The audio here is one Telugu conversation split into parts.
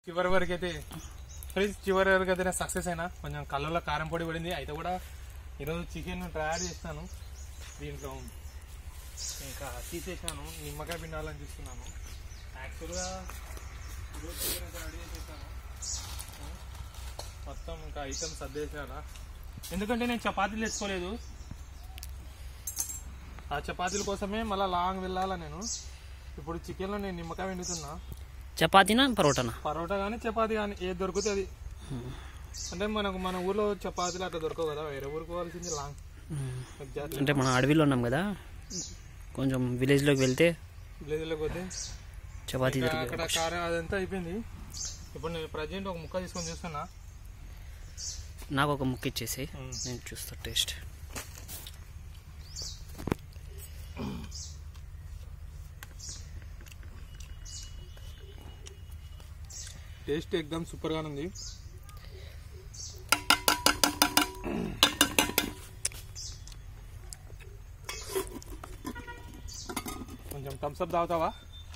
చివరి వరకు అయితే ఫ్రెండ్స్ చివరి వరకు అయితే సక్సెస్ అయినా కొంచెం కళ్ళలో కారం పొడి పడింది అయితే కూడా ఈరోజు చికెన్ తయారు చేస్తాను దీంట్లో ఇంకా తీసేసాను నిమ్మకాయ పిండాలని చూస్తున్నాను యాక్చువల్గా ఈరోజు చికెన్ అయితే రెడీ చేసేసాను మొత్తం ఇంకా ఐటమ్స్ సర్దేసాడా ఎందుకంటే నేను చపాతీలు తెచ్చుకోలేదు ఆ చపాతీల కోసమే మళ్ళీ లాంగ్ వెళ్ళాలా నేను ఇప్పుడు చికెన్లో నేను నిమ్మకాయ పిండుతున్నా చపాతీనా పరోటానా పరోటా కానీ చపాతీ కానీ ఏది దొరికితే అది అంటే మనకు మన ఊర్లో చపాతీలు అట్లా దొరకవు కదా వేరే ఊరికి పోవాల్సింది లాంగ్ ఎగ్జాక్ట్లీ అంటే మనం అడవిలో ఉన్నాం కదా కొంచెం విలేజ్లోకి వెళ్తే విలేజ్లోకి పోతే చపాతీ ఇంకా దొరికే అక్కడ కారం అదంతా అయిపోయింది ఇప్పుడు నేను ప్రజెంట్ ఒక ముక్క తీసుకొని చూస్తున్నా నాకు ఒక ముక్క ఇచ్చేసి మ్మ్. నేను చూస్తా టేస్ట్ టేస్ట్ ఎక్దమ్ సూపర్ గా ఉంది కొంచెం థమ్స్ అప్ తాగుతావా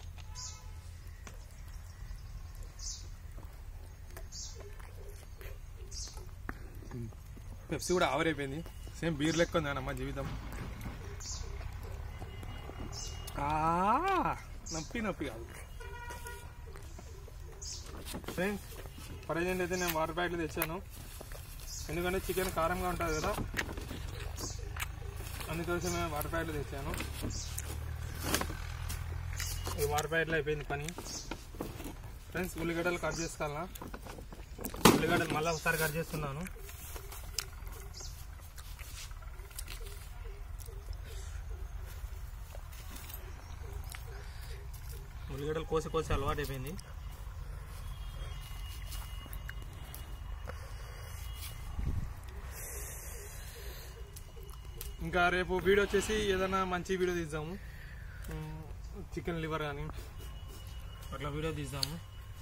పెప్సీ కూడా ఆవరైపోయింది సేమ్ బీర్ లెక్క ఉంది అమ్మ జీవితం ఆ, నొప్పి నొప్పి కాదు ఫ్రెండ్స్ ప్రజెంట్ అయితే నేను వాటర్ ప్యాకెట్లు తెచ్చాను ఎందుకంటే చికెన్ కారంగా ఉంటుంది కదా అందుకోసం నేను వాటర్ ప్యాకెట్లు తెచ్చాను ఈ వాటర్ ప్యాకెట్లు అయిపోయింది పని ఫ్రెండ్స్ ఉల్లిగడ్డలు కట్ చేసుకోవాలా ఉల్లిగడ్డలు మళ్ళీ ఒకసారి కట్ చేస్తున్నాను ఉల్లిగడ్డలు కోసి కోసి అలవాటు అయిపోయింది ఇంకా రేపు వీడియో వచ్చేసి ఏదైనా మంచి వీడియో తీద్దాము చికెన్ లివర్ కానీ అట్లా వీడియో తీద్దాము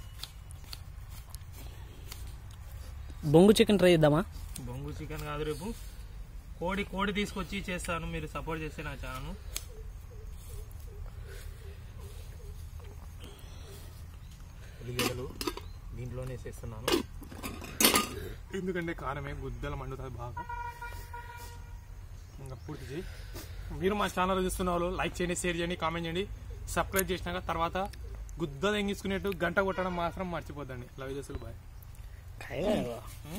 బొంగు చికెన్ ట్రై చేద్దామా బొంగు చికెన్ కాదు రేపు కోడి కోడి తీసుకొచ్చి చేస్తాను మీరు సపోర్ట్ చేస్తే నా ఛానల్ ఉల్లిగడ్డలు దీంట్లోనే చేస్తున్నాను ఎందుకంటే కారమే గుద్దల మండుతుంది బాగా ఇంకా పూర్తి చేయి మీరు మా ఛానల్ చూస్తున్న వాళ్ళు లైక్ చేయండి షేర్ చేయండి కామెంట్ చేయండి సబ్స్క్రైబ్ చేసినాక తర్వాత గుద్ద తెంగించుకునేట్టు గంట కొట్టడం మాత్రం మర్చిపోద్దండి లవ్ చేస్తులు బాయ్